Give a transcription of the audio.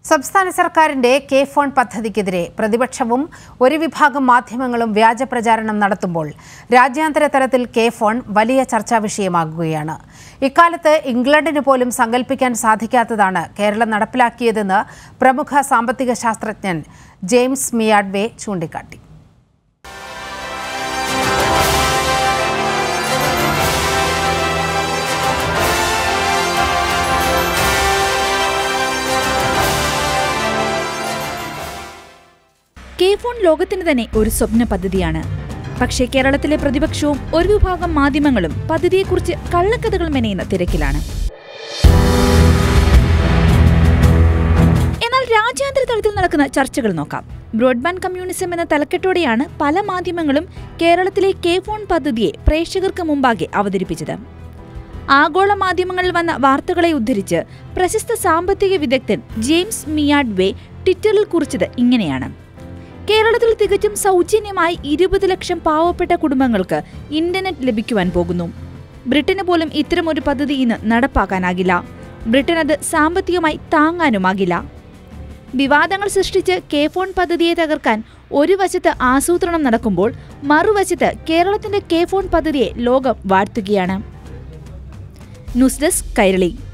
സംസ്ഥാന സർക്കാരിന്റെ K phone പദ്ധതിക്കെതിരെ പ്രതിപക്ഷവും ഒരു വിഭാഗം മാധ്യമങ്ങളും വ്യാജ പ്രചാരണം നടത്തുമ്പോൾ രാജ്യാന്തര തലത്തിൽ കെ ഫോൺ വലിയ ചർച്ചാ വിഷയമാകുകയാണ് ഇക്കാലത്ത് ഇംഗ്ലണ്ടിന് പോലും സങ്കല്പിക്കാൻ സാധിക്കാത്തതാണ് കേരളം നടപ്പിലാക്കിയതെന്ന് പ്രമുഖ സാമ്പത്തിക ശാസ്ത്രജ്ഞൻ ജെയിംസ് മിയാഡ്വേ ചൂണ്ടിക്കാട്ടി കെ ഫോൺ ലോകത്തിന് തന്നെ ഒരു സ്വപ്ന പദ്ധതിയാണ് പക്ഷേ കേരളത്തിലെ പ്രതിപക്ഷവും ഒരു വിഭാഗം മാധ്യമങ്ങളും പദ്ധതിയെക്കുറിച്ച് കള്ളക്കഥകൾ മെനയുന്ന തിരക്കിലാണ് എന്നാൽ രാജ്യാന്തര തലത്തിൽ നടക്കുന്ന ചർച്ചകൾ നോക്കാം ബ്രോഡ്ബാൻഡ് കമ്മ്യൂണിസം എന്ന തലക്കെട്ടോടെയാണ് പല മാധ്യമങ്ങളും കേരളത്തിലെ കെ ഫോൺ പദ്ധതിയെ പ്രേക്ഷകർക്ക് മുമ്പാകെ അവതരിപ്പിച്ചത് ആഗോള മാധ്യമങ്ങളിൽ വന്ന വാർത്തകളെ ഉദ്ധരിച്ച് പ്രശസ്ത സാമ്പത്തിക വിദഗ്ധൻ ജെയിംസ് മിയാഡ്വേ ട്വിറ്ററിൽ കുറിച്ചത് ഇങ്ങനെയാണ് കേരളത്തിൽ തികച്ചും സൗജന്യമായി ഇരുപത് ലക്ഷം പാവപ്പെട്ട കുടുംബങ്ങൾക്ക് ഇന്റർനെറ്റ് ലഭിക്കുവാൻ പോകുന്നു ബ്രിട്ടന് പോലും ഇത്തരമൊരു പദ്ധതി ഇന്ന് നടപ്പാക്കാനാകില്ല ബ്രിട്ടൻ അത് സാമ്പത്തികമായി താങ്ങാനുമാകില്ല വിവാദങ്ങൾ സൃഷ്ടിച്ച് കെ ഫോൺ പദ്ധതിയെ തകർക്കാൻ ഒരു വശത്ത് ആസൂത്രണം നടക്കുമ്പോൾ മറുവശത്ത് കേരളത്തിന്റെ കെ ഫോൺ പദ്ധതിയെ ലോകം വാഴ്ത്തുകയാണ് ന്യൂസ് ഡെസ്ക് കൈരളി